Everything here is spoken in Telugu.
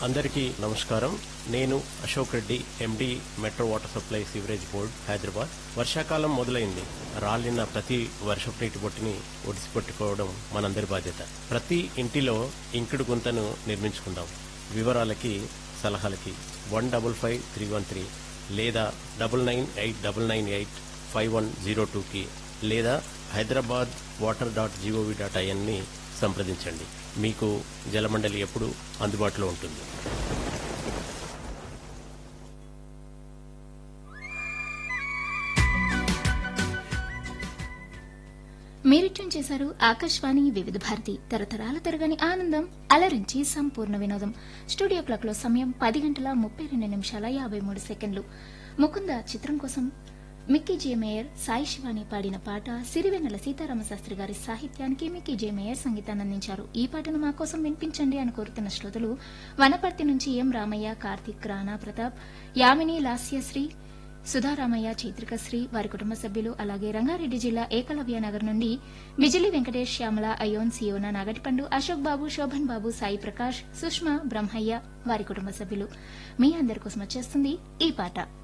అందరికీ నమస్కారం నేను Ashok Reddy MD metro water supply sewerage board Hyderabad వర్షాకాలం మొదలైంది రాలిన ప్రతి వర్షపు నీటి బొట్టుని ఒడిసిపెట్టుకోవడం మనందరి బాధ్యత ప్రతి ఇంటిలో ఇంకుడు గుంతను నిర్మించుకుందాం వివరాలకి సలహాలకి one double five three one three లేదా double nine eight double nine eight five one zero టూకి లేదా Hyderabad water dot GOV dot ఐఎన్ని సంప్రదించండి మీకు జలమండలి ఎప్పుడు అందుబాటులో ఉంటుంది మీరు ట్యూన్ చేశారు ఆకాశవాణి వివిధ భారతి తరతరాల తరగని ఆనందం అలరించి సంపూర్ణ వినోదం స్టూడియో క్లాక్ లో సమయం పది గంటల ముప్పై రెండు నిమిషాల యాభై మూడు సెకండ్లు ముకుంద చిత్రం కోసం Mickey J Meyer Sai Shivani పాడిన పాట సిరివెన్నెల సీతారామ శాస్త్రి గారి సాహిత్యానికి మిక్కీ జే మేయర్ సంగీతాన్ని అందించారు ఈ పాటను మా కోసం వినిపించండి అని కోరుతున్న శ్రోతలు వనపర్తి నుంచి ఎం రామయ్య కార్తిక్ రాణా ప్రతాప్ యామిని లాస్యశ్రీ సుధారామయ్య చైత్రికశ్రీ వారి కుటుంబ సభ్యులు అలాగే రంగారెడ్డి జిల్లా ఏకలవ్య నగర్ నుండి బిజిలి వెంకటేష్ శ్యామల అయోన్ సియోన నాగటిపండు అశోక్ బాబు శోభన్ బాబు సాయి ప్రకాష్ సుష్మా బ్రహ్మయ్య వారి కుటుంబ సభ్యులు మీ అందరి కోసం వచ్చేస్తుంది ఈ పాట